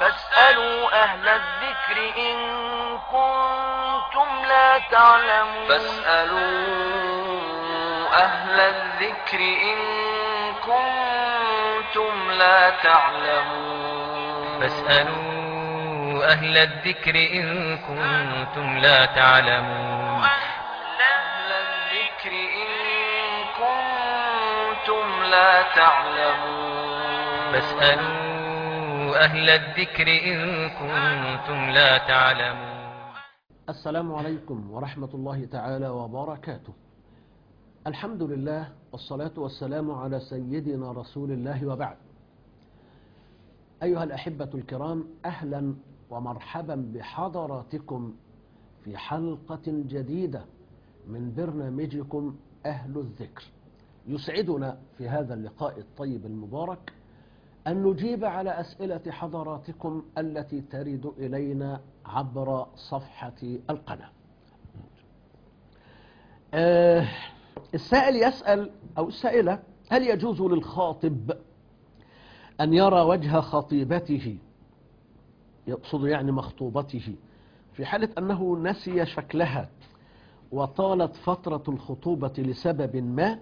فاسألوا أهل الذكر إن كنتم لا تعلمون فاسألوا أهل الذكر إن كنتم لا تعلمون فاسألوا أهل الذكر إن كنتم لا تعلمون أهل الذكر إن كنتم لا تعلمون فاسألوا أهل الذكر إن كنتم لا تعلمون السلام عليكم ورحمة الله تعالى وبركاته الحمد لله والصلاة والسلام على سيدنا رسول الله وبعد أيها الأحبة الكرام أهلا ومرحبا بحضراتكم في حلقة جديدة من برنامجكم أهل الذكر يسعدنا في هذا اللقاء الطيب المبارك أن نجيب على أسئلة حضراتكم التي ترد إلينا عبر صفحة القناة آه السائل يسأل أو السائلة هل يجوز للخاطب أن يرى وجه خطيبته يقصد يعني مخطوبته في حالة أنه نسي شكلها وطالت فترة الخطوبة لسبب ما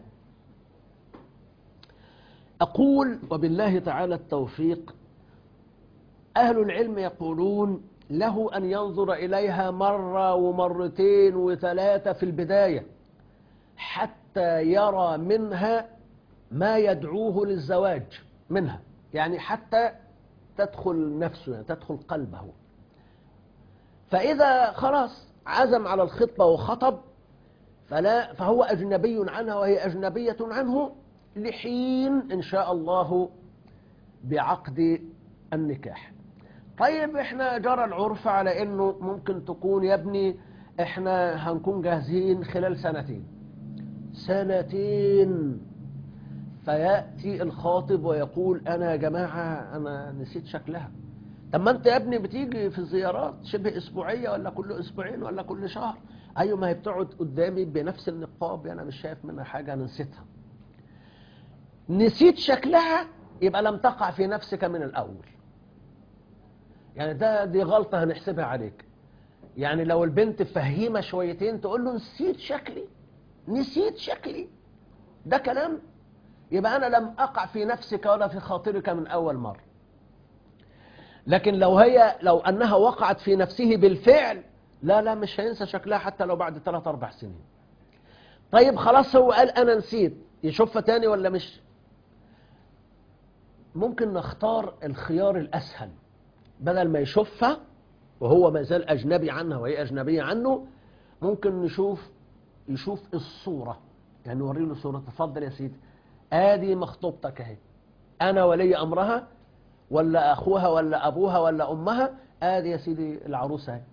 أقول وبالله تعالى التوفيق أهل العلم يقولون له أن ينظر إليها مرة ومرتين وثلاثة في البداية حتى يرى منها ما يدعوه للزواج منها يعني حتى تدخل نفسه يعني تدخل قلبه فإذا خلاص عزم على الخطبة وخطب فلا فهو أجنبي عنها وهي أجنبية عنه لحين إن شاء الله بعقد النكاح طيب احنا جرى العرف على انه ممكن تكون يا ابني احنا هنكون جاهزين خلال سنتين سنتين فيأتي الخاطب ويقول انا يا جماعة انا نسيت شكلها طب ما انت يا ابني بتيجي في الزيارات شبه اسبوعية ولا كل اسبوعين ولا كل شهر ايوه ما هي بتقعد قدامي بنفس النقاب انا مش شايف منها حاجة انا نسيتها نسيت شكلها يبقى لم تقع في نفسك من الأول يعني ده دي غلطة هنحسبها عليك يعني لو البنت فهيمة شويتين تقول له نسيت شكلي نسيت شكلي ده كلام يبقى أنا لم أقع في نفسك ولا في خاطرك من أول مرة لكن لو هي لو أنها وقعت في نفسه بالفعل لا لا مش هينسى شكلها حتى لو بعد 3 أربع سنين طيب خلاص هو قال أنا نسيت يشوفها تاني ولا مش ممكن نختار الخيار الأسهل بدل ما يشوفها وهو ما زال أجنبي عنها وهي أجنبية عنه ممكن نشوف يشوف الصورة يعني نوري له صورة تفضل يا سيدي آدي مخطوبتك اهي أنا ولي أمرها ولا أخوها ولا أبوها ولا أمها آدي يا سيدي العروسة اهي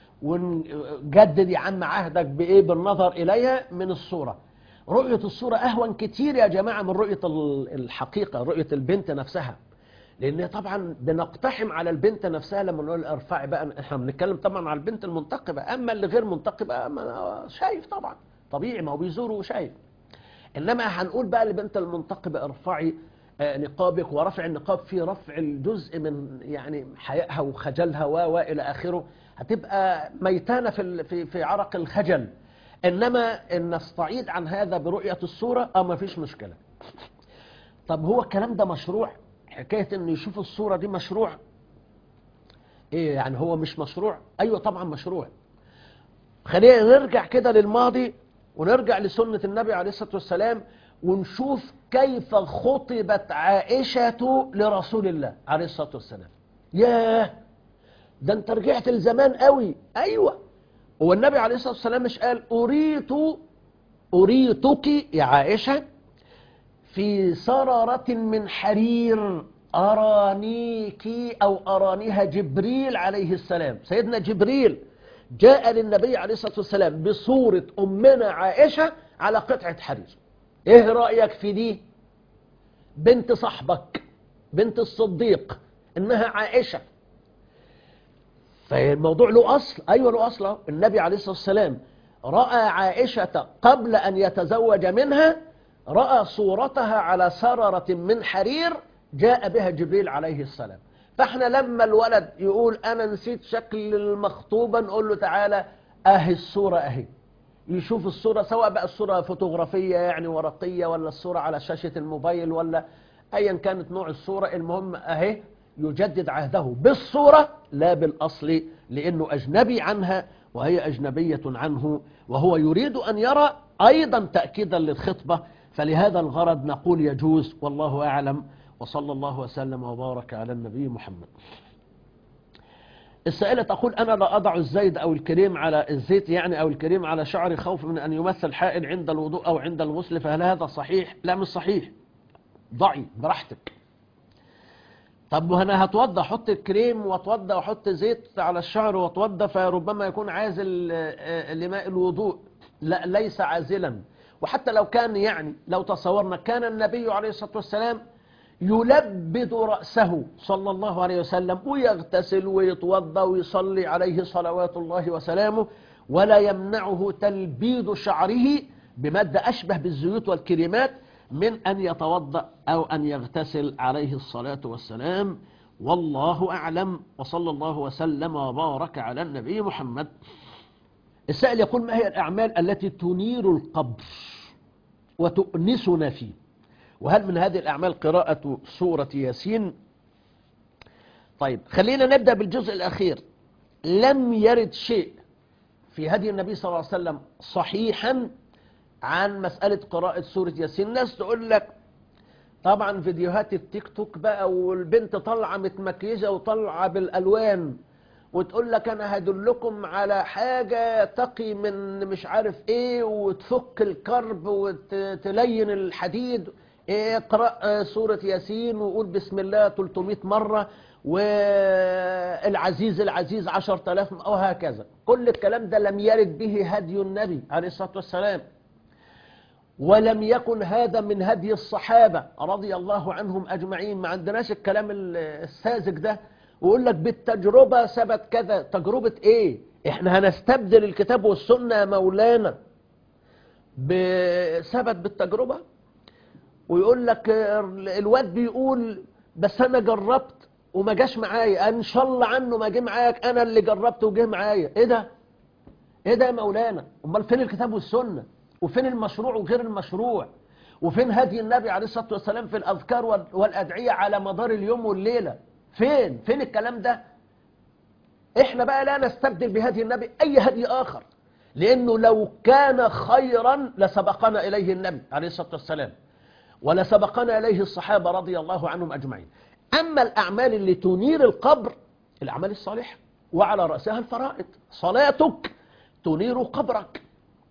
ونجدد يا عم عهدك بإيه بالنظر إليها من الصورة رؤية الصورة أهون كتير يا جماعة من رؤية الحقيقة رؤية البنت نفسها لأن طبعا بنقتحم على البنت نفسها لما نقول ارفعي بقى احنا بنتكلم طبعا على البنت المنتقبة أما اللي غير منتقبة ما شايف طبعا طبيعي ما هو بيزور وشايف إنما هنقول بقى للبنت المنتقبة ارفعي نقابك ورفع النقاب في رفع الجزء من يعني حيائها وخجلها و إلى آخره هتبقى ميتانة في في في عرق الخجل إنما إن نستعيد عن هذا برؤية الصورة أو ما فيش مشكلة طب هو الكلام ده مشروع حكاية إنه يشوف الصورة دي مشروع إيه يعني هو مش مشروع أيوة طبعا مشروع خلينا نرجع كده للماضي ونرجع لسنة النبي عليه الصلاة والسلام ونشوف كيف خطبت عائشة لرسول الله عليه الصلاة والسلام ياه ده انت رجعت لزمان قوي أيوة هو النبي عليه الصلاة والسلام مش قال أريت أريتك يا عائشة في سررة من حرير أرانيك أو أرانيها جبريل عليه السلام سيدنا جبريل جاء للنبي عليه الصلاة والسلام بصورة أمنا عائشة على قطعة حرير إيه رأيك في دي بنت صاحبك بنت الصديق إنها عائشة فالموضوع له أصل أيوة له أصل النبي عليه الصلاة والسلام رأى عائشة قبل أن يتزوج منها رأى صورتها على سررة من حرير جاء بها جبريل عليه السلام فاحنا لما الولد يقول انا نسيت شكل المخطوبة نقول له تعالى اهي الصورة اهي يشوف الصورة سواء بقى الصورة فوتوغرافية يعني ورقية ولا الصورة على شاشة الموبايل ولا ايا كانت نوع الصورة المهم اهي يجدد عهده بالصورة لا بالاصل لانه اجنبي عنها وهي اجنبية عنه وهو يريد ان يرى ايضا تأكيدا للخطبة فلهذا الغرض نقول يجوز والله اعلم وصلى الله وسلم وبارك على النبي محمد السائلة تقول أنا لا أضع الزيت أو الكريم على الزيت يعني أو الكريم على شعري خوف من أن يمثل حائل عند الوضوء أو عند الغسل فهل هذا صحيح؟ لا مش صحيح ضعي براحتك طب وأنا هتوضى أحط الكريم وأتوضى وأحط زيت على الشعر وأتوضى فربما يكون عازل آه، لماء الوضوء لا ليس عازلا وحتى لو كان يعني لو تصورنا كان النبي عليه الصلاة والسلام يلبد رأسه صلى الله عليه وسلم ويغتسل ويتوضى ويصلي عليه صلوات الله وسلامه ولا يمنعه تلبيد شعره بمادة أشبه بالزيوت والكريمات من أن يتوضأ أو أن يغتسل عليه الصلاة والسلام والله أعلم وصلى الله وسلم وبارك على النبي محمد السائل يقول ما هي الأعمال التي تنير القبر وتؤنسنا فيه وهل من هذه الأعمال قراءة سورة ياسين طيب خلينا نبدأ بالجزء الأخير لم يرد شيء في هدي النبي صلى الله عليه وسلم صحيحا عن مسألة قراءة سورة ياسين الناس تقول لك طبعا فيديوهات التيك توك بقى والبنت طالعة متمكيجة وطالعة بالألوان وتقول لك انا هدلكم على حاجة تقي من مش عارف ايه وتفك الكرب وتلين الحديد اقرأ سورة ياسين وقول بسم الله 300 مرة والعزيز العزيز 10000 وهكذا كل الكلام ده لم يرد به هدي النبي عليه الصلاة والسلام ولم يكن هذا من هدي الصحابة رضي الله عنهم أجمعين ما عندناش الكلام الساذج ده ويقول لك بالتجربة ثبت كذا تجربة ايه احنا هنستبدل الكتاب والسنة يا مولانا بثبت بالتجربة ويقول لك الواد بيقول بس انا جربت وما جاش معايا ان شاء الله عنه ما جه معاك انا اللي جربت وجه معايا ايه ده ايه ده يا مولانا امال فين الكتاب والسنة وفين المشروع وغير المشروع وفين هدي النبي عليه الصلاة والسلام في الأذكار والأدعية على مدار اليوم والليلة فين فين الكلام ده احنا بقى لا نستبدل بهدي النبي اي هدي اخر لانه لو كان خيرا لسبقنا اليه النبي عليه الصلاة والسلام ولسبقنا اليه الصحابة رضي الله عنهم اجمعين اما الاعمال اللي تنير القبر الاعمال الصالحة وعلى رأسها الفرائض صلاتك تنير قبرك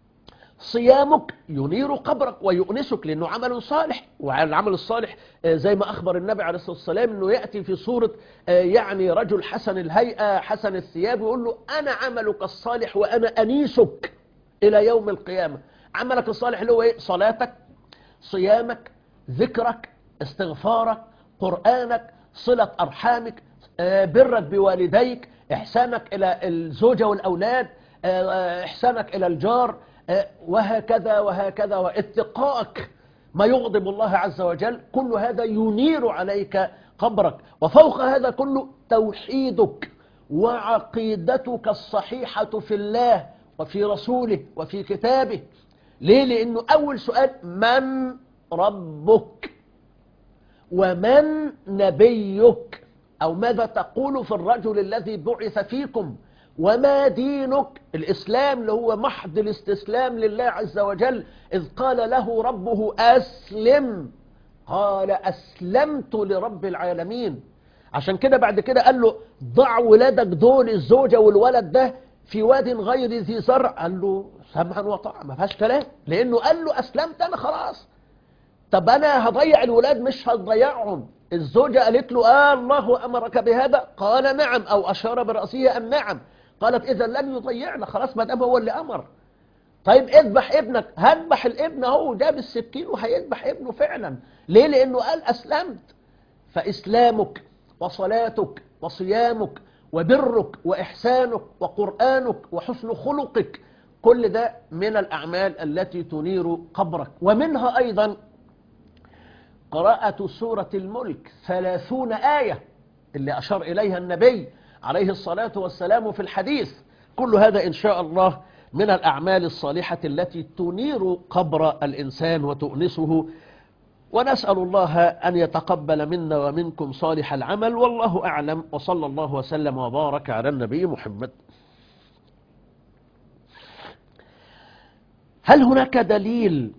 صيامك ينير قبرك ويؤنسك لأنه عمل صالح وعلى العمل الصالح زي ما أخبر النبي عليه الصلاة والسلام أنه يأتي في صورة يعني رجل حسن الهيئة حسن الثياب ويقول له أنا عملك الصالح وأنا أنيسك إلى يوم القيامة عملك الصالح اللي هو إيه؟ صلاتك صيامك ذكرك استغفارك قرآنك صلة أرحامك برك بوالديك إحسانك إلى الزوجة والأولاد إحسانك إلى الجار وهكذا وهكذا واتقائك ما يغضب الله عز وجل كل هذا ينير عليك قبرك وفوق هذا كله توحيدك وعقيدتك الصحيحة في الله وفي رسوله وفي كتابه ليه لأنه أول سؤال من ربك ومن نبيك أو ماذا تقول في الرجل الذي بعث فيكم وما دينك الإسلام اللي هو محض الاستسلام لله عز وجل إذ قال له ربه أسلم قال أسلمت لرب العالمين عشان كده بعد كده قال له ضع ولادك دول الزوجة والولد ده في واد غير ذي زرع قال له سمعا وطاعا ما فيهاش كلام لأنه قال له أسلمت أنا خلاص طب أنا هضيع الولاد مش هضيعهم الزوجة قالت له آه الله أمرك بهذا قال نعم أو أشار برأسه أم نعم قالت إذا لن يضيعنا خلاص ما دام هو اللي أمر طيب اذبح ابنك هذبح الابن اهو جاب السكين وهيذبح ابنه فعلا ليه لأنه قال أسلمت فإسلامك وصلاتك وصيامك وبرك وإحسانك وقرآنك وحسن خلقك كل ده من الأعمال التي تنير قبرك ومنها أيضا قراءة سورة الملك ثلاثون آية اللي أشار إليها النبي عليه الصلاة والسلام في الحديث كل هذا إن شاء الله من الأعمال الصالحة التي تنير قبر الإنسان وتؤنسه ونسأل الله أن يتقبل منا ومنكم صالح العمل والله أعلم وصلى الله وسلم وبارك على النبي محمد هل هناك دليل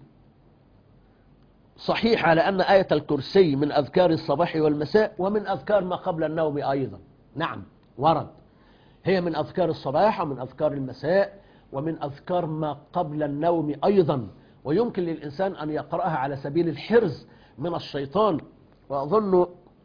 صحيح على أن آية الكرسي من أذكار الصباح والمساء ومن أذكار ما قبل النوم أيضا نعم ورد هي من أذكار الصباح ومن أذكار المساء ومن أذكار ما قبل النوم أيضا ويمكن للإنسان أن يقرأها على سبيل الحرز من الشيطان وأظن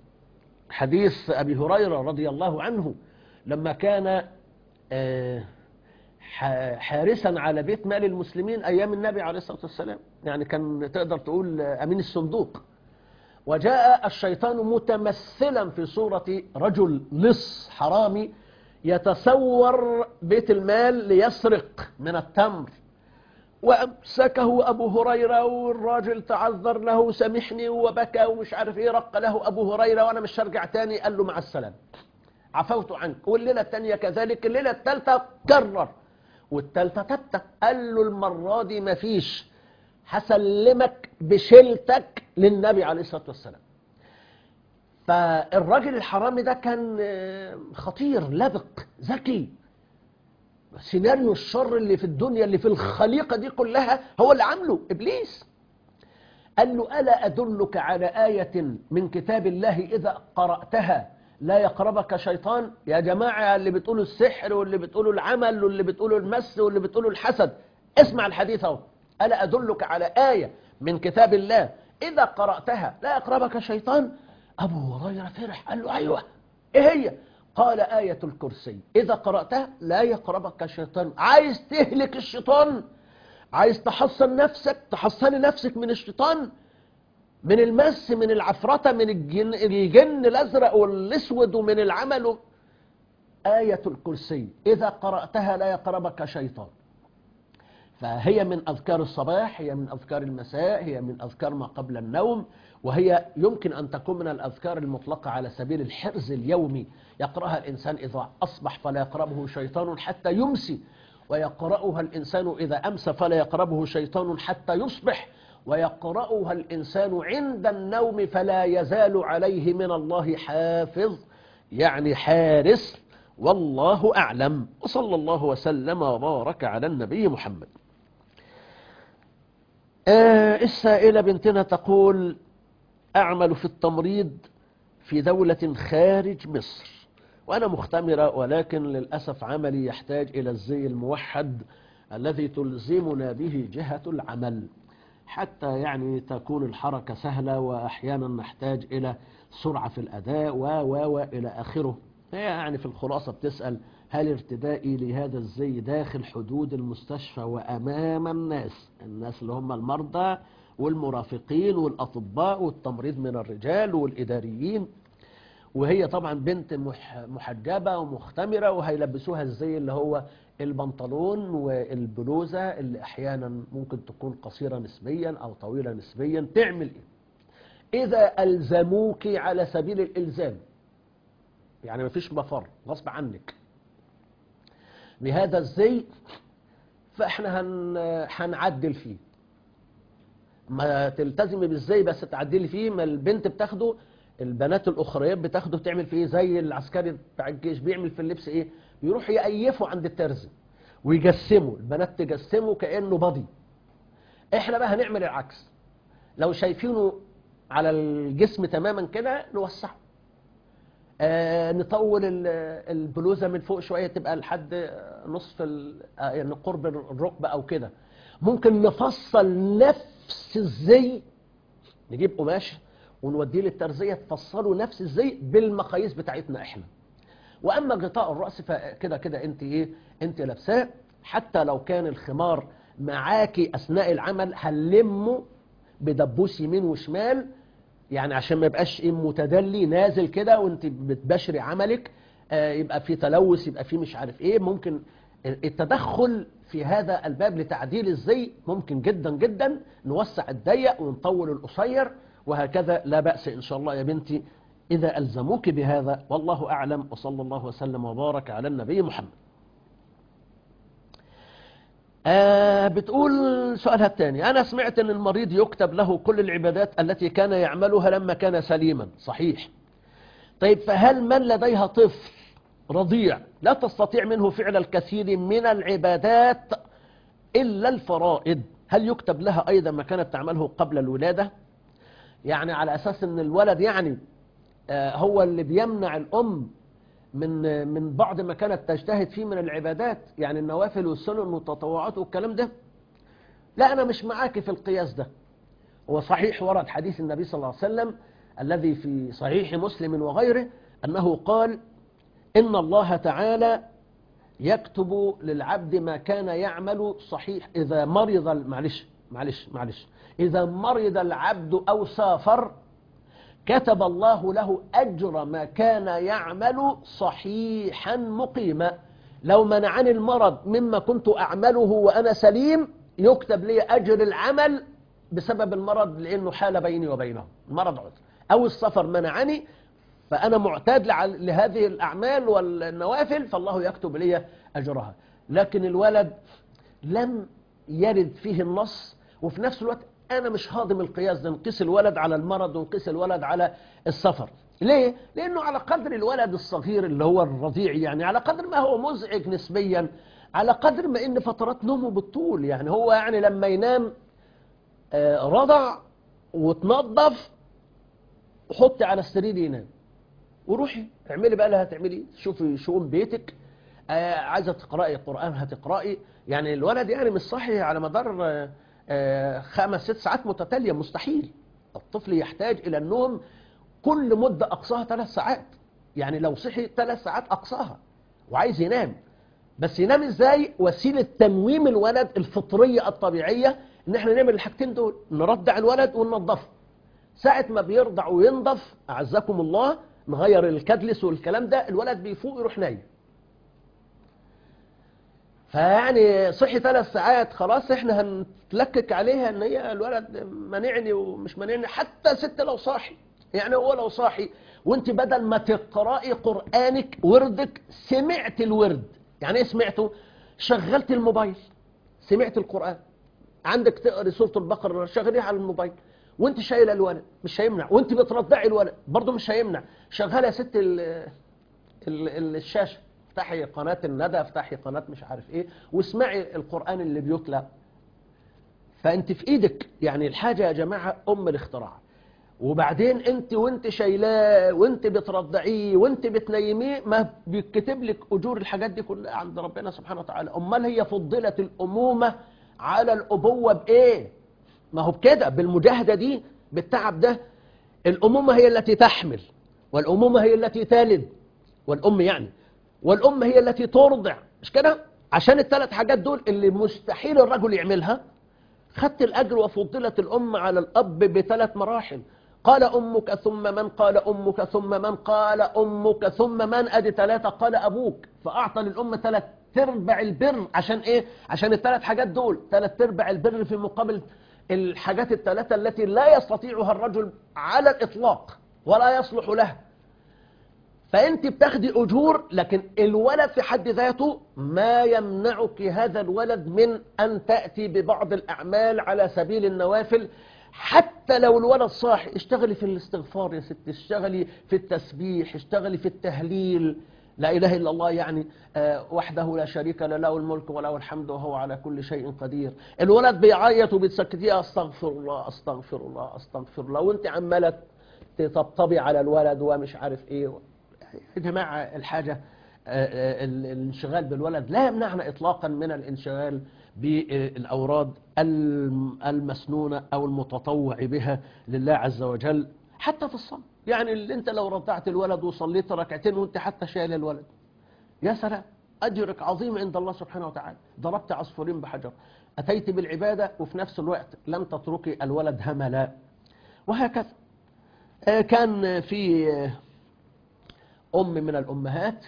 حديث أبي هريرة رضي الله عنه لما كان آه، ح- حارسا على بيت مال المسلمين أيام النبي عليه الصلاة والسلام يعني كان تقدر تقول آه، أمين الصندوق وجاء الشيطان متمثلا في صورة رجل لص حرامي يتسور بيت المال ليسرق من التمر وأمسكه أبو هريرة والراجل تعذر له سامحني وبكى ومش عارف إيه رق له أبو هريرة وأنا مش هرجع تاني قال له مع السلامة عفوت عنك والليلة التانية كذلك الليلة التالتة كرر والتالتة تالتة قال له المرة دي مفيش هسلمك بشيلتك للنبي عليه الصلاة والسلام فالراجل الحرامي ده كان آه، خطير لبق ذكي سيناريو الشر اللي في الدنيا اللي في الخليقة دي كلها هو اللي عامله إبليس قال له ألا أدلك على آية من كتاب الله إذا قرأتها لا يقربك شيطان يا جماعة اللي بتقولوا السحر واللي بتقولوا العمل واللي بتقولوا المس واللي بتقولوا الحسد اسمع الحديث اهو ألا أدلك على آية من كتاب الله إذا قرأتها لا يقربك شيطان أبو هريرة فرح قال له أيوة إيه هي قال آية الكرسي إذا قرأتها لا يقربك شيطان عايز تهلك الشيطان عايز تحصن نفسك تحصني نفسك من الشيطان من المس من العفرطة من الجن, الجن الأزرق والأسود ومن العمل آية الكرسي إذا قرأتها لا يقربك شيطان فهي من أذكار الصباح هي من أذكار المساء هي من أذكار ما قبل النوم وهي يمكن أن تكون من الأذكار المطلقة على سبيل الحرز اليومي يقرأها الإنسان إذا أصبح فلا يقربه شيطان حتى يمسي ويقرأها الإنسان إذا أمسى فلا يقربه شيطان حتى يصبح ويقرأها الإنسان عند النوم فلا يزال عليه من الله حافظ يعني حارس والله أعلم وصلى الله وسلم وبارك على النبي محمد آه السائلة بنتنا تقول أعمل في التمريض في دولة خارج مصر وأنا مختمرة ولكن للأسف عملي يحتاج إلى الزي الموحد الذي تلزمنا به جهة العمل حتى يعني تكون الحركة سهلة وأحيانا نحتاج إلى سرعة في الأداء و و و إلى آخره هي يعني في الخلاصة بتسأل هل ارتدائي لهذا الزي داخل حدود المستشفى وأمام الناس الناس اللي هم المرضى والمرافقين والأطباء والتمريض من الرجال والإداريين وهي طبعا بنت مح- محجبة ومختمرة وهيلبسوها الزي اللي هو البنطلون والبلوزة اللي أحيانا ممكن تكون قصيرة نسبيا أو طويلة نسبيا تعمل إيه إذا ألزموك على سبيل الإلزام يعني مفيش مفر غصب عنك بهذا الزي فاحنا هن هنعدل فيه ما تلتزمي بالزي بس تعدلي فيه ما البنت بتاخده البنات الاخريات بتاخده تعمل فيه زي العسكري بتاع الجيش بيعمل في اللبس ايه بيروح يقيفه عند الترزي ويجسمه البنات تجسمه كانه بادي احنا بقى هنعمل العكس لو شايفينه على الجسم تماما كده نوسعه آه نطول ال- البلوزه من فوق شويه تبقى لحد نصف ال- آه، يعني قرب الركبه او كده ممكن نفصل نفس الزي نجيب قماش ونوديه للترزيه تفصلوا نفس الزي بالمقاييس بتاعتنا احنا واما غطاء الراس فكده كده انت ايه انت لابساه حتى لو كان الخمار معاكي اثناء العمل هنلمه بدبوس يمين وشمال يعني عشان ما يبقاش ايه متدلي نازل كده وانت بتبشري عملك آه، يبقى في تلوث يبقى في مش عارف ايه ممكن التدخل في هذا الباب لتعديل الزي ممكن جدا جدا نوسع الضيق ونطول القصير وهكذا لا بأس إن شاء الله يا بنتي إذا ألزموك بهذا والله أعلم وصلى الله وسلم وبارك على النبي محمد آه بتقول سؤالها الثاني أنا سمعت أن المريض يكتب له كل العبادات التي كان يعملها لما كان سليما صحيح طيب فهل من لديها طفل رضيع لا تستطيع منه فعل الكثير من العبادات إلا الفرائض هل يكتب لها أيضا ما كانت تعمله قبل الولادة يعني على أساس أن الولد يعني آه هو اللي بيمنع الأم من من بعض ما كانت تجتهد فيه من العبادات يعني النوافل والسنن والتطوعات والكلام ده لا أنا مش معاك في القياس ده هو صحيح ورد حديث النبي صلى الله عليه وسلم الذي في صحيح مسلم وغيره أنه قال إن الله تعالى يكتب للعبد ما كان يعمل صحيح إذا مرض معلش معلش معلش إذا مرض العبد أو سافر كتب الله له أجر ما كان يعمل صحيحا مقيما لو منعني المرض مما كنت أعمله وأنا سليم يكتب لي أجر العمل بسبب المرض لأنه حال بيني وبينه المرض عذر أو السفر منعني فأنا معتاد لهذه الأعمال والنوافل فالله يكتب لي أجرها لكن الولد لم يرد فيه النص وفي نفس الوقت أنا مش هاضم القياس ده نقيس الولد على المرض ونقيس الولد على السفر ليه؟ لأنه على قدر الولد الصغير اللي هو الرضيع يعني على قدر ما هو مزعج نسبيا على قدر ما إن فترات نومه بالطول يعني هو يعني لما ينام آه رضع وتنظف حطي على السرير ينام وروحي اعملي بقى لها تعملي شوفي شؤون بيتك آه عايزه تقراي قران هتقراي يعني الولد يعني مش صحي على مدار آه آه خمس ست ساعات متتاليه مستحيل الطفل يحتاج الى النوم كل مده اقصاها ثلاث ساعات يعني لو صحي ثلاث ساعات اقصاها وعايز ينام بس ينام ازاي وسيله تنويم الولد الفطريه الطبيعيه ان احنا نعمل الحاجتين دول نرضع الولد وننظفه ساعه ما بيرضع وينضف اعزكم الله نغير الكدلس والكلام ده الولد بيفوق يروح نايم فيعني صحي ثلاث ساعات خلاص احنا هنتلكك عليها ان هي الولد منعني ومش منعني حتى ست لو صاحي يعني هو لو صاحي وانت بدل ما تقرأي قرآنك وردك سمعت الورد يعني ايه سمعته شغلت الموبايل سمعت القرآن عندك تقري سورة البقرة شغليها على الموبايل وانت شايله الولد مش هيمنع وانت بترضعي الولد برضه مش هيمنع شغاله يا ست ال ال الشاشه افتحي قناه الندى افتحي قناه مش عارف ايه واسمعي القران اللي بيتلى فانت في ايدك يعني الحاجه يا جماعه ام الاختراع وبعدين انت وانت شايلاه وانت بترضعيه وانت بتنيميه ما بيتكتب لك اجور الحاجات دي كلها عند ربنا سبحانه وتعالى امال هي فضلت الامومه على الابوه بايه ما هو بكده بالمجاهدة دي بالتعب ده الأمومة هي التي تحمل والأمومة هي التي تلد والأم يعني والأم هي التي ترضع مش كده عشان الثلاث حاجات دول اللي مستحيل الرجل يعملها خدت الأجر وفضلت الأم على الأب بثلاث مراحل قال أمك ثم من قال أمك ثم من قال أمك ثم من أدي ثلاثة قال أبوك فأعطى للأم ثلاث تربع البر عشان إيه عشان الثلاث حاجات دول ثلاث تربع البر في مقابل الحاجات الثلاثة التي لا يستطيعها الرجل على الإطلاق ولا يصلح له فأنت بتاخدي أجور لكن الولد في حد ذاته ما يمنعك هذا الولد من أن تأتي ببعض الأعمال على سبيل النوافل حتى لو الولد صاحي اشتغلي في الاستغفار يا ست اشتغلي في التسبيح اشتغلي في التهليل لا إله إلا الله يعني آه وحده لا شريك له له الملك وله الحمد وهو على كل شيء قدير الولد بيعيط وبتسكتيه أستغفر الله أستغفر الله أستغفر الله وانت عمالة تطبطبي على الولد ومش عارف ايه يا جماعة الحاجة آه آه الانشغال بالولد لا يمنعنا إطلاقا من الانشغال بالأوراد المسنونة أو المتطوع بها لله عز وجل حتى في الصلاة يعني اللي انت لو رضعت الولد وصليت ركعتين وانت حتى شايل الولد يا سلام أجرك عظيم عند الله سبحانه وتعالى ضربت عصفورين بحجر أتيت بالعبادة وفي نفس الوقت لم تتركي الولد هملا وهكذا كان في أم من الأمهات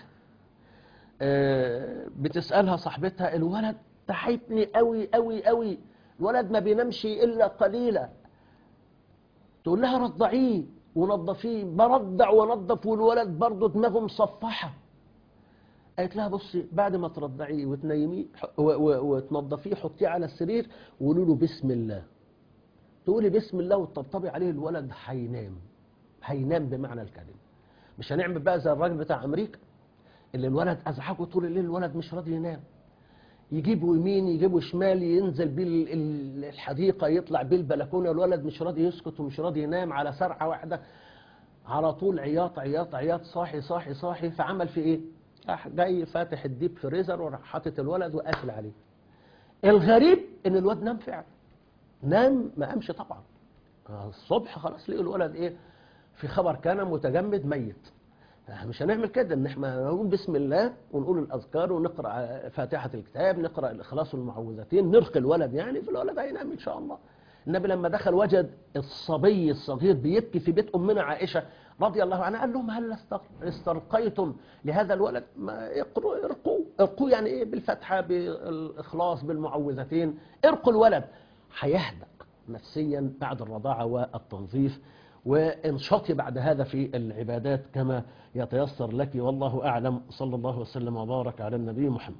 بتسألها صاحبتها الولد تعبني قوي قوي قوي الولد ما بينامش إلا قليلا تقول لها رضعيه ونظفيه برضع ونظف والولد برضه دماغه مصفحه قالت لها بصي بعد ما ترضعيه وتنيميه ح- و- و- وتنظفيه حطيه على السرير وقولوا له بسم الله تقولي بسم الله وتطبطبي عليه الولد هينام هينام بمعنى الكلمه مش هنعمل بقى زي الراجل بتاع امريكا اللي الولد ازعجه طول الليل الولد مش راضي ينام يجيبه يمين يجيبه شمال ينزل بيه ال- ال- الحديقه يطلع بيه البلكونه الولد مش راضي يسكت ومش راضي ينام على سرعه واحده على طول عياط عياط عياط صاحي صاحي صاحي فعمل في ايه؟ راح جاي فاتح الديب فريزر وراح حاطط الولد وقافل عليه. الغريب ان الواد نام فعلا. نام ما قامش طبعا. آه، الصبح خلاص لقوا الولد ايه؟ في خبر كان متجمد ميت. مش هنعمل كده ان احنا نقول بسم الله ونقول الاذكار ونقرا فاتحه الكتاب نقرا الاخلاص والمعوذتين نرقي الولد يعني فالولد هينام ان شاء الله النبي لما دخل وجد الصبي الصغير بيبكي في بيت امنا عائشه رضي الله عنها قال لهم هل استر- استرقيتم لهذا الولد ما يقروا ارقوا ارقوا يعني ايه بالفتحه بالاخلاص بالمعوذتين ارقوا الولد هيهدأ نفسيا بعد الرضاعه والتنظيف وانشطي بعد هذا في العبادات كما يتيسر لك والله أعلم صلى الله وسلم وبارك على النبي محمد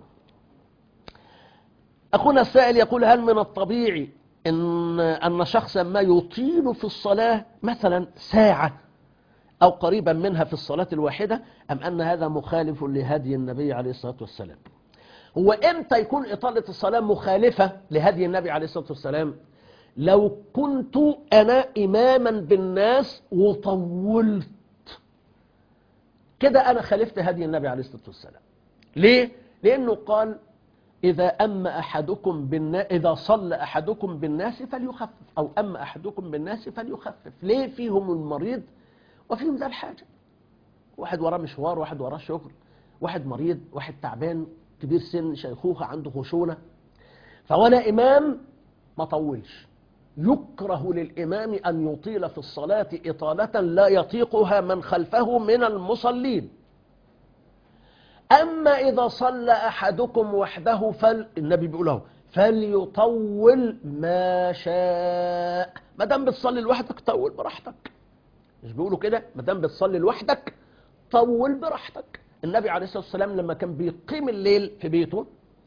أخونا السائل يقول هل من الطبيعي إن, أن شخصا ما يطيل في الصلاة مثلا ساعة أو قريبا منها في الصلاة الواحدة أم أن هذا مخالف لهدي النبي عليه الصلاة والسلام هو إمتى يكون إطالة الصلاة مخالفة لهدي النبي عليه الصلاة والسلام لو كنت أنا إماما بالناس وطولت كده أنا خالفت هدي النبي عليه الصلاة والسلام ليه؟ لأنه قال إذا أما أحدكم بالناس إذا صلى أحدكم بالناس فليخفف أو أما أحدكم بالناس فليخفف ليه فيهم المريض وفيهم ذا الحاجة واحد وراه مشوار واحد وراه شغل واحد مريض واحد تعبان كبير سن شيخوخة عنده خشونة فوانا إمام ما طولش يكره للإمام أن يطيل في الصلاة إطالة لا يطيقها من خلفه من المصلين أما إذا صلى أحدكم وحده فل النبي بيقوله فليطول ما شاء ما دام بتصلي لوحدك طول براحتك مش بيقولوا كده ما دام بتصلي لوحدك طول براحتك النبي عليه الصلاة والسلام لما كان بيقيم الليل في بيته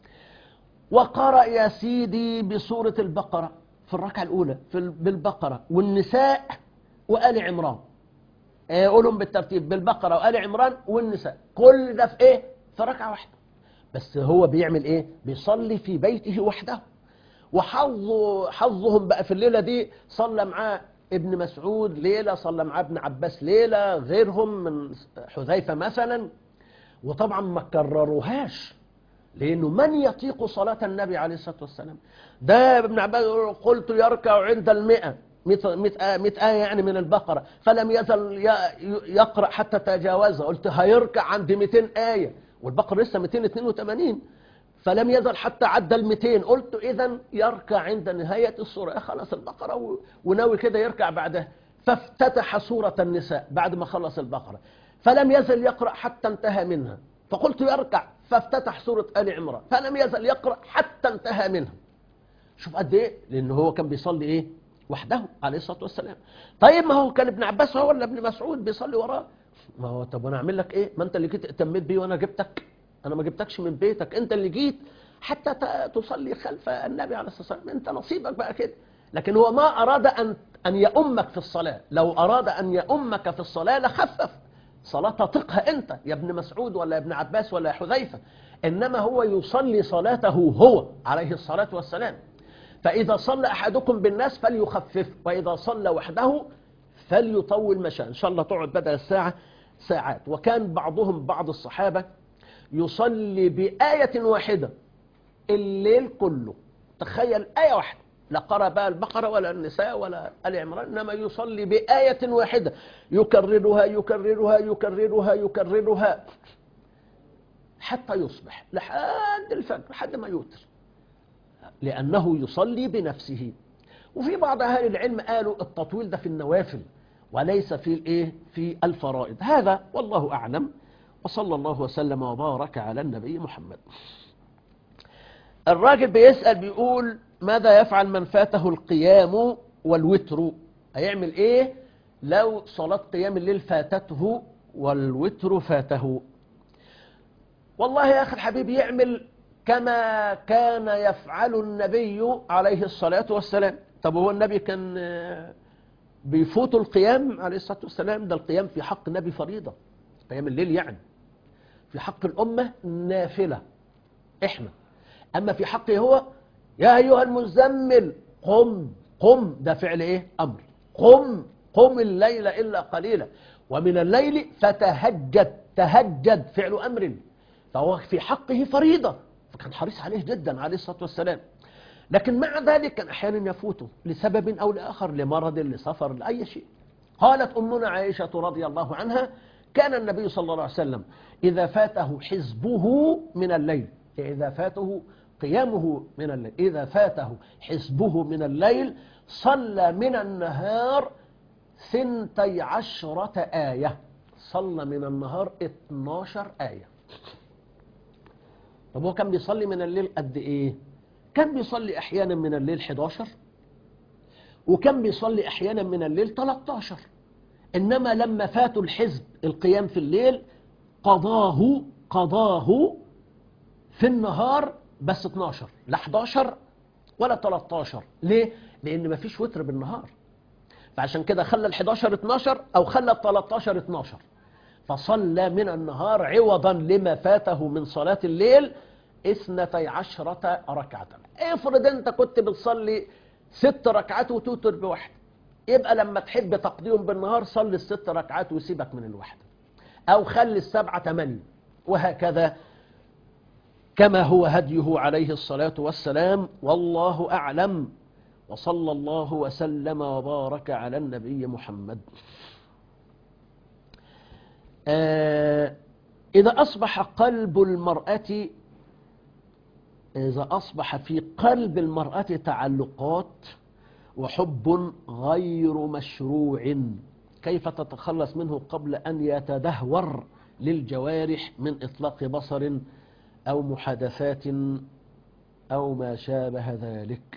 وقرأ يا سيدي بسورة البقرة في الركعة الأولى في ال- بالبقرة والنساء وآل عمران آه، قولهم بالترتيب بالبقرة وآل عمران والنساء كل ده في إيه؟ في ركعة واحدة بس هو بيعمل إيه؟ بيصلي في بيته وحده وحظه حظهم بقى في الليلة دي صلى معاه ابن مسعود ليلة صلى معاه ابن عباس ليلة غيرهم من حذيفة مثلا وطبعا ما كرروهاش لأنه من يطيق صلاة النبي عليه الصلاة والسلام ده ابن عباس يقول قلت يركع عند المئة مئة, مئة, مئة آية يعني من البقرة فلم يزل ي- يقرأ حتى تجاوزها قلت هيركع عند 200 آية والبقرة لسه 282 فلم يزل حتى عدى ال 200 قلت إذا يركع عند نهاية السورة خلص البقرة و- وناوي كده يركع بعدها فافتتح سورة النساء بعد ما خلص البقرة فلم يزل يقرأ حتى انتهى منها فقلت يركع فافتتح سورة آل عمران فلم يزل يقرأ حتى انتهى منها شوف قد ايه لان هو كان بيصلي ايه وحده عليه الصلاه والسلام طيب ما هو كان ابن عباس هو ولا ابن مسعود بيصلي وراه ما هو طب وانا اعمل لك ايه ما انت اللي جيت اهتميت بيه وانا جبتك انا ما جبتكش من بيتك انت اللي جيت حتى ت- تصلي خلف النبي عليه الصلاه والسلام انت نصيبك بقى كده لكن هو ما اراد ان ان يؤمك في الصلاه لو اراد ان يؤمك في الصلاه لخفف صلاة تطيقها أنت يا ابن مسعود ولا يا ابن عباس ولا يا حذيفة إنما هو يصلي صلاته هو عليه الصلاة والسلام فإذا صلى أحدكم بالناس فليخفف وإذا صلى وحده فليطول ما شاء إن شاء الله تقعد بدل الساعة ساعات وكان بعضهم بعض الصحابة يصلي بآية واحدة الليل كله تخيل آية واحدة لا قرأ بقى البقرة ولا النساء ولا آل عمران إنما يصلي بآية واحدة يكررها يكررها يكررها يكررها حتى يصبح لحد الفجر لحد ما يوتر لأنه يصلي بنفسه وفي بعض أهل العلم قالوا التطويل ده في النوافل وليس في الايه في الفرائض هذا والله أعلم وصلى الله وسلم وبارك على النبي محمد الراجل بيسأل بيقول ماذا يفعل من فاته القيام والوتر هيعمل ايه لو صلاة قيام الليل فاتته والوتر فاته والله يا أخي الحبيب يعمل كما كان يفعل النبي عليه الصلاة والسلام طب هو النبي كان آه، بيفوت القيام عليه الصلاة والسلام ده القيام في حق النبي فريضة قيام الليل يعني في حق الأمة نافلة إحنا أما في حقه هو يا أيها المزمل قم قم ده فعل إيه أمر قم قم الليل إلا قليلا ومن الليل فتهجد تهجد فعل أمر فهو في حقه فريضة فكان حريص عليه جدا عليه الصلاة والسلام لكن مع ذلك كان أحيانا يفوته لسبب أو لآخر لمرض لسفر لأي شيء قالت أمنا عائشة رضي الله عنها كان النبي صلى الله عليه وسلم إذا فاته حزبه من الليل إذا فاته قيامه من الليل إذا فاته حزبه من الليل صلى من النهار ثنتي عشرة آية صلى من النهار 12 آية طب هو كان بيصلي من الليل قد إيه كان بيصلي أحيانا من الليل 11 وكان بيصلي أحيانا من الليل 13 إنما لما فاتوا الحزب القيام في الليل قضاه قضاه في النهار بس 12 لا 11 ولا 13 ليه؟ لأن مفيش وتر بالنهار فعشان كده خلى ال 11 12 أو خلى ال 13 12 فصلى من النهار عوضا لما فاته من صلاة الليل اثنتي عشرة ركعة افرض انت كنت بتصلي ست ركعات وتوتر بواحد يبقى لما تحب تقضيهم بالنهار صلي الست ركعات وسيبك من الواحدة او خلي السبعة تمانية وهكذا كما هو هديه عليه الصلاة والسلام والله أعلم وصلى الله وسلم وبارك على النبي محمد آه إذا أصبح قلب المرأة إذا أصبح في قلب المرأة تعلقات وحب غير مشروع كيف تتخلص منه قبل أن يتدهور للجوارح من إطلاق بصر أو محادثات أو ما شابه ذلك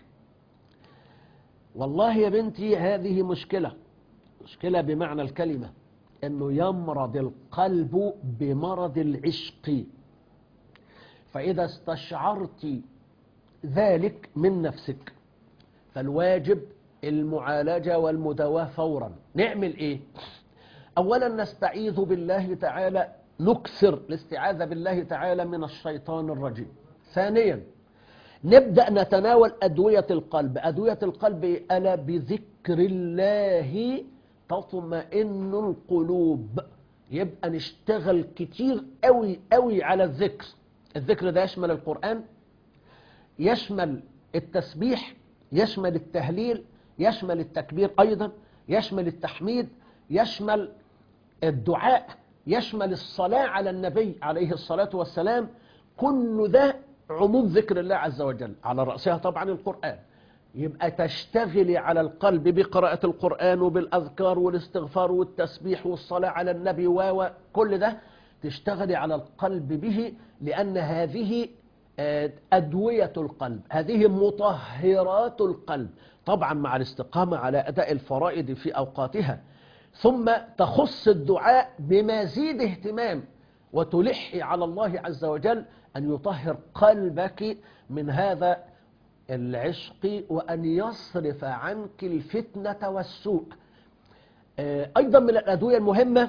والله يا بنتي هذه مشكلة مشكلة بمعنى الكلمة أنه يمرض القلب بمرض العشق فإذا استشعرت ذلك من نفسك فالواجب المعالجة والمداواة فورا نعمل إيه؟ أولا نستعيذ بالله تعالى نكثر الاستعاذة بالله تعالى من الشيطان الرجيم ثانيا نبدأ نتناول أدوية القلب أدوية القلب ألا بذكر الله تطمئن القلوب يبقى نشتغل كتير قوي قوي على الذكر الذكر ده يشمل القرآن يشمل التسبيح يشمل التهليل يشمل التكبير أيضا يشمل التحميد يشمل الدعاء يشمل الصلاة على النبي عليه الصلاة والسلام كل ده عموم ذكر الله عز وجل على رأسها طبعا القرآن يبقى تشتغلي على القلب بقراءة القرآن وبالأذكار والاستغفار والتسبيح والصلاة على النبي وكل ده تشتغلي على القلب به لأن هذه أدوية القلب هذه مطهرات القلب طبعا مع الاستقامة على أداء الفرائض في أوقاتها ثم تخص الدعاء بمزيد اهتمام وتلحي على الله عز وجل أن يطهر قلبك من هذا العشق وأن يصرف عنك الفتنة والسوء أيضا من الأدوية المهمة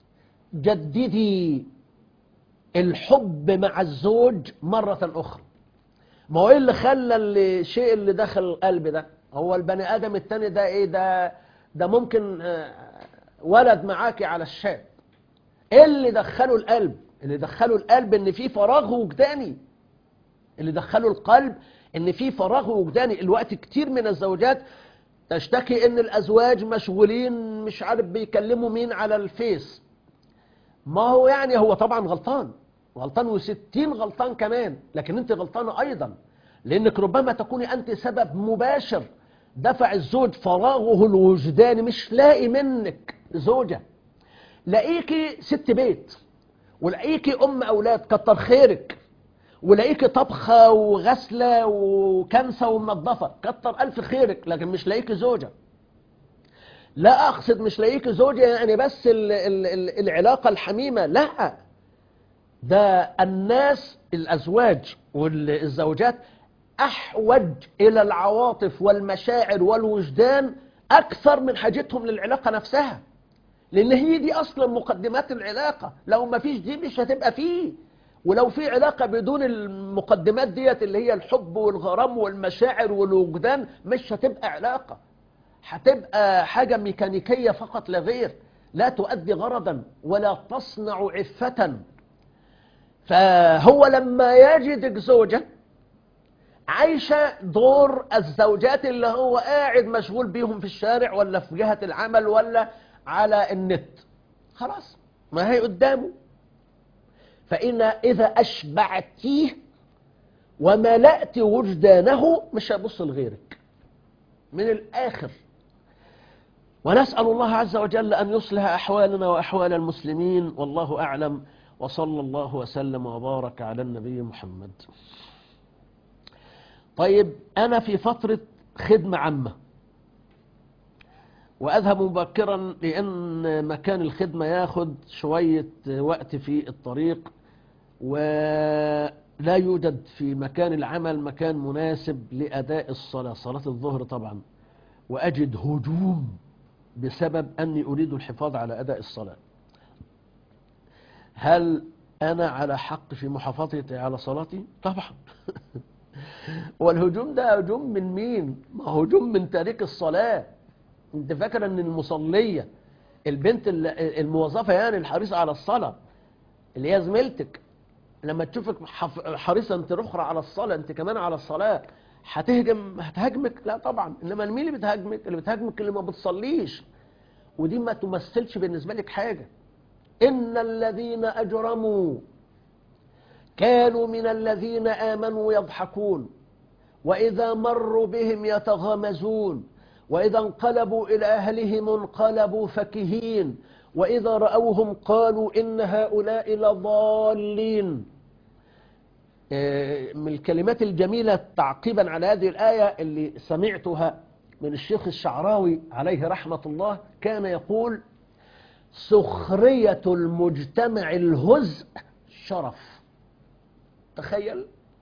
جددي الحب مع الزوج مرة أخرى ما هو إيه اللي خلى الشيء اللي دخل القلب ده هو البني آدم التاني ده إيه ده ده ممكن ولد معاكي على الشاب إيه اللي دخله القلب اللي دخله القلب إن في فراغ وجداني اللي دخله القلب إن في فراغ وجداني الوقت كتير من الزوجات تشتكي إن الأزواج مشغولين مش عارف بيكلموا مين على الفيس ما هو يعني هو طبعا غلطان غلطان وستين غلطان كمان لكن انت غلطانة ايضا لانك ربما تكوني انت سبب مباشر دفع الزوج فراغه الوجداني مش لاقي منك زوجة لاقيكي ست بيت ولاقيكي ام اولاد كتر خيرك ولاقيكي طبخة وغسلة وكنسة ومنظفة كتر الف خيرك لكن مش لاقيكي زوجة لا أقصد مش لاقيك زوجة يعني بس ال ال ال العلاقة الحميمة لا ده الناس الأزواج والزوجات أحوج إلى العواطف والمشاعر والوجدان أكثر من حاجتهم للعلاقة نفسها لأن هي دي أصلا مقدمات العلاقة لو ما فيش دي مش هتبقى فيه ولو في علاقة بدون المقدمات ديت اللي هي الحب والغرام والمشاعر والوجدان مش هتبقى علاقة هتبقى حاجة ميكانيكية فقط لا غير لا تؤدي غرضا ولا تصنع عفة فهو لما يجدك زوجة عايشة دور الزوجات اللي هو قاعد مشغول بيهم في الشارع ولا في جهة العمل ولا على النت خلاص ما هي قدامه فإن إذا أشبعتيه وملأت وجدانه مش هيبص لغيرك من الآخر ونسأل الله عز وجل أن يصلح أحوالنا وأحوال المسلمين والله أعلم وصلى الله وسلم وبارك على النبي محمد طيب أنا في فترة خدمة عامة وأذهب مبكرا لأن مكان الخدمة ياخد شوية وقت في الطريق ولا يوجد في مكان العمل مكان مناسب لأداء الصلاة صلاة الظهر طبعا وأجد هجوم بسبب أني أريد الحفاظ على أداء الصلاة هل أنا على حق في محافظتي على صلاتي؟ طبعا والهجوم ده هجوم من مين؟ ما هجوم من تارك الصلاة انت فاكر ان المصلية البنت ال- الموظفة يعني الحريصة على الصلاة اللي هي زميلتك لما تشوفك حف- حريصة انت اخرى على الصلاة انت كمان على الصلاة هتهجم هتهاجمك لا طبعا انما مين اللي بتهاجمك اللي بتهاجمك اللي ما بتصليش ودي ما تمثلش بالنسبة لك حاجة إن الذين أجرموا كانوا من الذين آمنوا يضحكون وإذا مروا بهم يتغامزون وإذا انقلبوا إلى أهلهم انقلبوا فكهين وإذا رأوهم قالوا إن هؤلاء لضالين آه، من الكلمات الجميلة تعقيبا على هذه الآية اللي سمعتها من الشيخ الشعراوي عليه رحمة الله كان يقول سخرية المجتمع الهزء شرف تخيل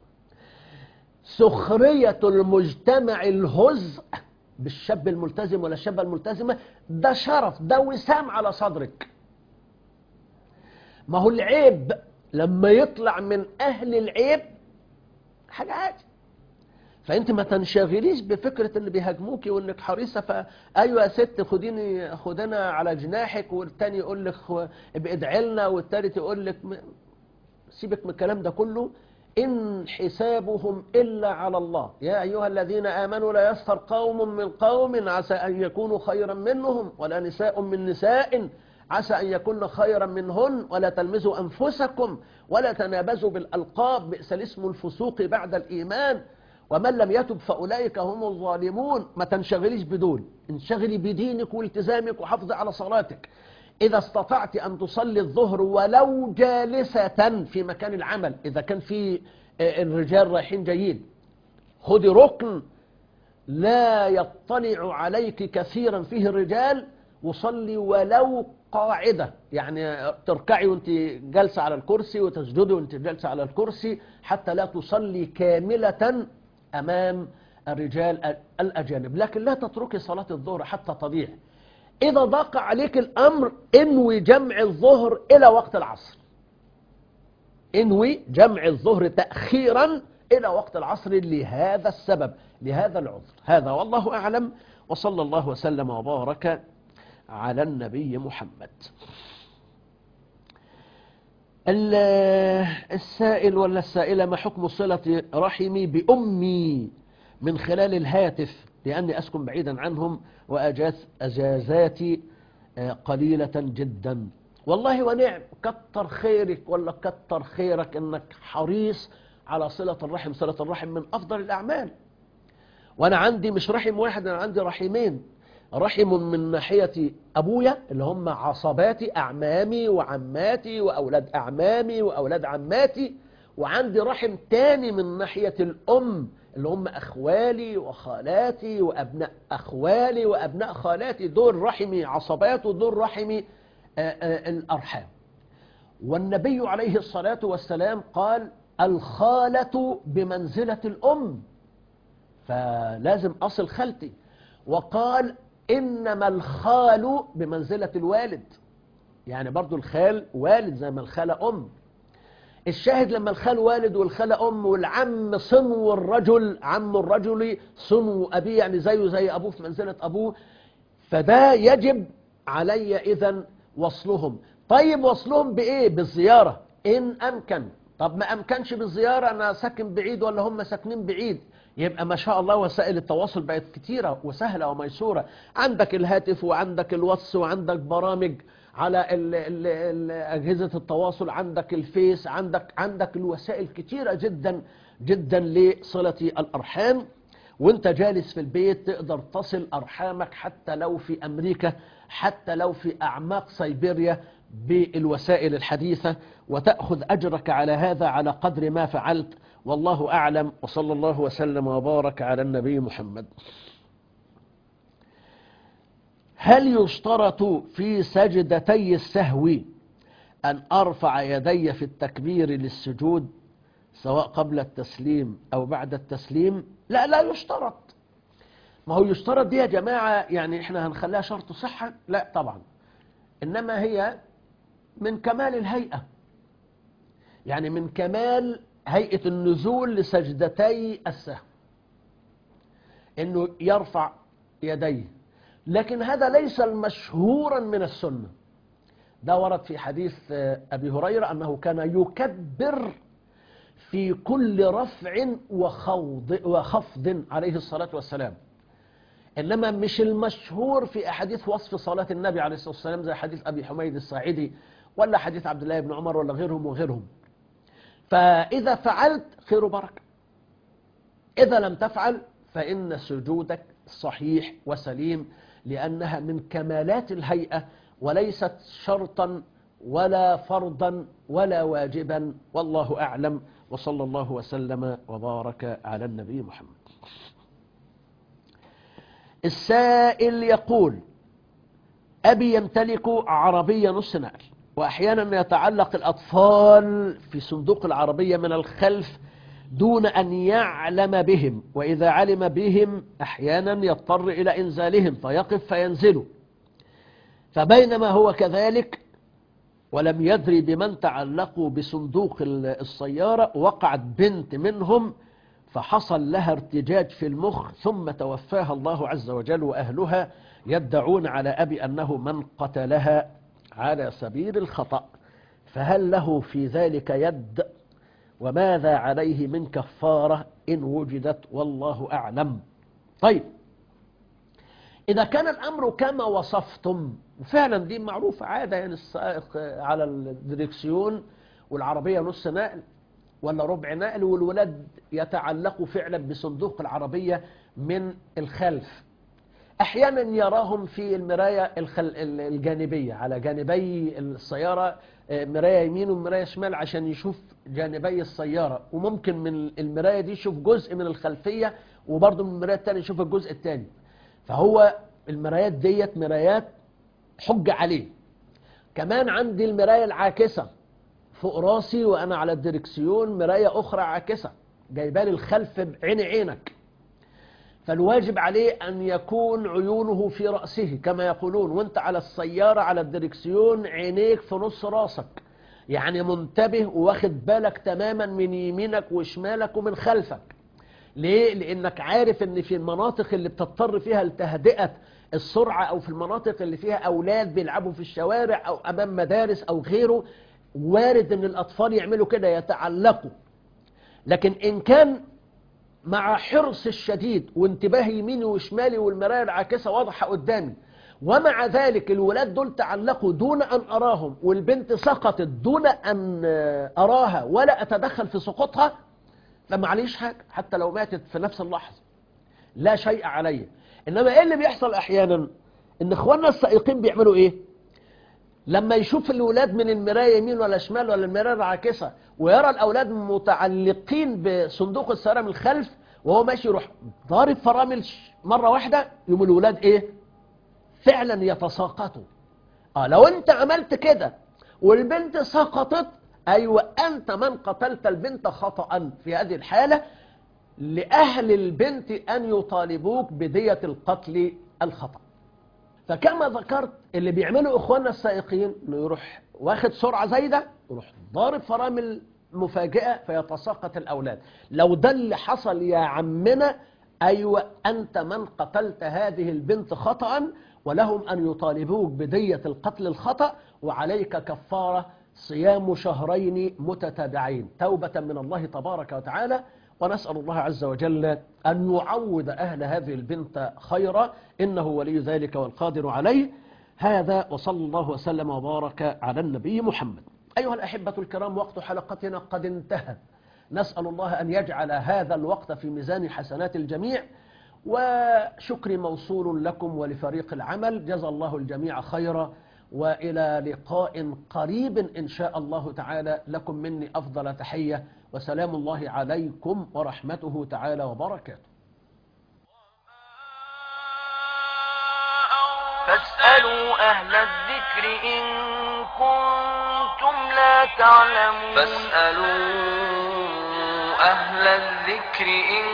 سخرية المجتمع الهزء بالشاب الملتزم ولا الشابة الملتزمة ده شرف ده وسام على صدرك ما هو العيب لما يطلع من أهل العيب حاجة عادي فانت ما تنشغليش بفكرة اللي بيهاجموكي وانك حريصة فايوه يا ست خديني خدنا على جناحك والتاني يقول لك خ- ابقى ادعي لنا والتالت يقول لك م- سيبك من الكلام ده كله إن حسابهم إلا على الله يا أيها الذين آمنوا لا يسخر قوم من قوم عسى أن يكونوا خيرا منهم ولا نساء من نساء عسى أن يكون خيرا منهن ولا تلمزوا أنفسكم ولا تنابزوا بالألقاب بئس الاسم الفسوق بعد الإيمان ومن لم يتب فأولئك هم الظالمون ما تنشغليش بدول انشغلي بدينك والتزامك وحافظي على صلاتك إذا استطعت أن تصلي الظهر ولو جالسة في مكان العمل إذا كان في آه، الرجال رايحين جايين خذي ركن لا يطلع عليك كثيرا فيه الرجال وصلي ولو قاعدة يعني تركعي وانت جالسة على الكرسي وتسجدي وانت جالسة على الكرسي حتى لا تصلي كاملة أمام الرجال الأجانب لكن لا تتركي صلاة الظهر حتى تضيع إذا ضاق عليك الأمر انوي جمع الظهر إلى وقت العصر انوي جمع الظهر تأخيرا إلى وقت العصر لهذا السبب لهذا العذر هذا والله أعلم وصلى الله وسلم وبارك على النبي محمد ال- السائل ولا السائلة ما حكم صلة رحمي بأمي من خلال الهاتف لأني أسكن بعيدا عنهم وأجاز أجازاتي آه، قليلة جدا والله ونعم كتر خيرك ولا كتر خيرك أنك حريص على صلة الرحم صلة الرحم من أفضل الأعمال وأنا عندي مش رحم واحد أنا عندي رحمين رحم من ناحية أبويا اللي هم عصباتي أعمامي وعماتي وأولاد أعمامي وأولاد عماتي وعندي رحم تاني من ناحية الأم اللي هم أخوالي وخالاتي وأبناء أخوالي وأبناء خالاتي دول رحمي عصبات ودول رحمي آه، آه، الأرحام والنبي عليه الصلاة والسلام قال الخالة بمنزلة الأم فلازم أصل خالتي وقال إنما الخال بمنزلة الوالد يعني برضو الخال والد زي ما الخالة أم الشاهد لما الخال والد والخالة أم والعم صنو الرجل عم الرجل صنو أبيه يعني زيه زي أبوه في منزلة أبوه فده يجب علي إذا وصلهم طيب وصلهم بإيه بالزيارة إن أمكن طب ما أمكنش بالزيارة أنا ساكن بعيد ولا هم ساكنين بعيد يبقى ما شاء الله وسائل التواصل بقت كتيرة وسهلة وميسورة عندك الهاتف وعندك الواتس وعندك برامج على ال ال ال أجهزة التواصل عندك الفيس عندك عندك الوسائل كتيرة جدا جدا لصلة الأرحام وانت جالس في البيت تقدر تصل أرحامك حتى لو في أمريكا حتى لو في أعماق سيبيريا بالوسائل الحديثة وتأخذ أجرك على هذا على قدر ما فعلت والله أعلم وصلى الله وسلم وبارك على النبي محمد هل يشترط في سجدتي السهو أن أرفع يدي في التكبير للسجود سواء قبل التسليم أو بعد التسليم لا لا يشترط ما هو يشترط دي يا جماعة يعني احنا هنخليها شرط صحة لا طبعا إنما هي من كمال الهيئة يعني من كمال هيئة النزول لسجدتي السهو انه يرفع يديه لكن هذا ليس المشهورا من السنة ده ورد في حديث أبي هريرة أنه كان يكبر في كل رفع وخوض وخفض عليه الصلاة والسلام إنما مش المشهور في أحاديث وصف صلاة النبي عليه الصلاة والسلام زي حديث أبي حميد الصاعدي ولا حديث عبد الله بن عمر ولا غيرهم وغيرهم فإذا فعلت خير وبركة إذا لم تفعل فإن سجودك صحيح وسليم لأنها من كمالات الهيئة وليست شرطا ولا فرضا ولا واجبا والله أعلم وصلى الله وسلم وبارك على النبي محمد السائل يقول أبي يمتلك عربية نص نقل وأحيانا يتعلق الأطفال في صندوق العربية من الخلف دون أن يعلم بهم وإذا علم بهم أحيانا يضطر إلى إنزالهم فيقف فينزلوا فبينما هو كذلك ولم يدري بمن تعلقوا بصندوق السيارة وقعت بنت منهم فحصل لها ارتجاج في المخ ثم توفاها الله عز وجل وأهلها يدعون على أبي أنه من قتلها على سبيل الخطأ فهل له في ذلك يد وماذا عليه من كفارة إن وجدت والله أعلم طيب إذا كان الأمر كما وصفتم وفعلا دي معروفة عادة يعني السائق على الدريكسيون والعربية نص نقل ولا ربع نقل والولاد يتعلقوا فعلا بصندوق العربية من الخلف أحيانا يراهم في المراية الخل... الجانبية على جانبي السيارة مراية يمين ومراية شمال عشان يشوف جانبي السيارة وممكن من المراية دي يشوف جزء من الخلفية وبرضه من المراية التانية يشوف الجزء التاني فهو المرايات ديت مرايات حجة عليه كمان عندي المراية العاكسة فوق راسي وأنا على الدركسيون مراية أخرى عاكسة جايبالي الخلف بعين عينك فالواجب عليه أن يكون عيونه في رأسه كما يقولون وانت على السيارة على الدركسيون عينيك في نص راسك يعني منتبه واخد بالك تماما من يمينك وشمالك ومن خلفك ليه؟ لأنك عارف أن في المناطق اللي بتضطر فيها لتهدئة السرعة أو في المناطق اللي فيها أولاد بيلعبوا في الشوارع أو أمام مدارس أو غيره وارد أن الأطفال يعملوا كده يتعلقوا لكن إن كان مع حرص الشديد وانتباه يميني وشمالي والمراية العاكسة واضحة قدامي ومع ذلك الولاد دول تعلقوا دون أن أراهم والبنت سقطت دون أن أراها ولا أتدخل في سقوطها فما عليش حاجة حتى لو ماتت في نفس اللحظة لا شيء علي إنما إيه اللي بيحصل أحيانا إن إخواننا السائقين بيعملوا إيه لما يشوف الولاد من المراية يمين ولا شمال ولا المراية العاكسة ويرى الأولاد متعلقين بصندوق السيارة من الخلف وهو ماشي يروح ضارب فرامل ش- مرة واحدة يوم الولاد ايه فعلا يتساقطوا اه لو انت عملت كده والبنت سقطت ايوه انت من قتلت البنت خطأ في هذه الحالة لأهل البنت أن يطالبوك بدية القتل الخطأ فكما ذكرت اللي بيعملوا إخواننا السائقين إنه يروح واخد سرعة زايدة يروح ضارب فرامل مفاجئة فيتساقط الأولاد لو ده اللي حصل يا عمنا أيوة أنت من قتلت هذه البنت خطأ ولهم أن يطالبوك بدية القتل الخطأ وعليك كفارة صيام شهرين متتابعين توبة من الله تبارك وتعالى ونسأل الله عز وجل أن يعوض أهل هذه البنت خيرا إنه ولي ذلك والقادر عليه هذا وصلى الله وسلم وبارك على النبي محمد أيها الأحبة الكرام وقت حلقتنا قد انتهى نسأل الله أن يجعل هذا الوقت في ميزان حسنات الجميع وشكري موصول لكم ولفريق العمل جزى الله الجميع خيرا وإلى لقاء قريب إن شاء الله تعالى لكم مني أفضل تحية وسلام الله عليكم ورحمته تعالى وبركاته فاسألوا أهل الذكر إن كنتم لا تعلمون فاسألوا أهل الذكر إن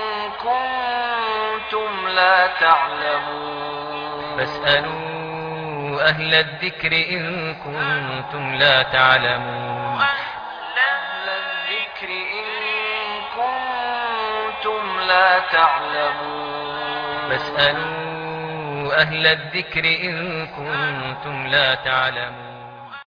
كنتم لا تعلمون فاسألوا أهل الذكر إن كنتم لا تعلمون أهل الذكر إن كنتم لا تعلمون فاسألوا أهل الذكر إن كنتم لا تعلمون